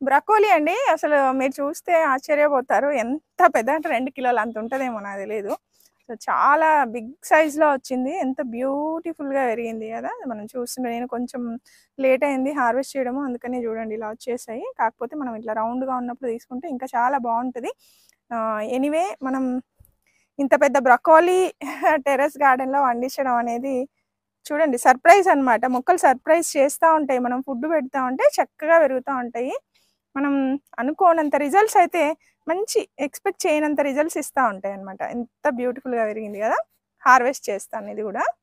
broccoli అండి అసలు మీరు చూస్తే ఆశ్చర్యపోతారు ఎంత పెద్ద అంటే రెండు కిలోలు అంత ఉంటుందేమో నాకు తెలియదు సో చాలా బిగ్ సైజ్లో వచ్చింది ఎంత బ్యూటిఫుల్గా పెరిగింది కదా మనం చూస్తుంటే నేను కొంచెం లేట్ అయింది హార్వెస్ట్ చేయడము అందుకని చూడండి ఇలా వచ్చేసాయి కాకపోతే మనం ఇట్లా రౌండ్గా ఉన్నప్పుడు తీసుకుంటే ఇంకా చాలా బాగుంటుంది ఎనీవే మనం ఇంత పెద్ద బ్రకోలీ టెర్రస్ గార్డెన్లో పండించడం అనేది చూడండి సర్ప్రైజ్ అన్నమాట మొక్కలు సర్ప్రైజ్ చేస్తూ ఉంటాయి మనం ఫుడ్ పెడతా ఉంటే చక్కగా పెరుగుతూ ఉంటాయి మనం అనుకోనంత రిజల్ట్స్ అయితే మంచి ఎక్స్పెక్ట్ చేయనంత రిజల్ట్స్ ఇస్తూ ఉంటాయి అనమాట ఎంత బ్యూటిఫుల్గా పెరిగింది కదా హార్వెస్ట్ చేస్తాను ఇది కూడా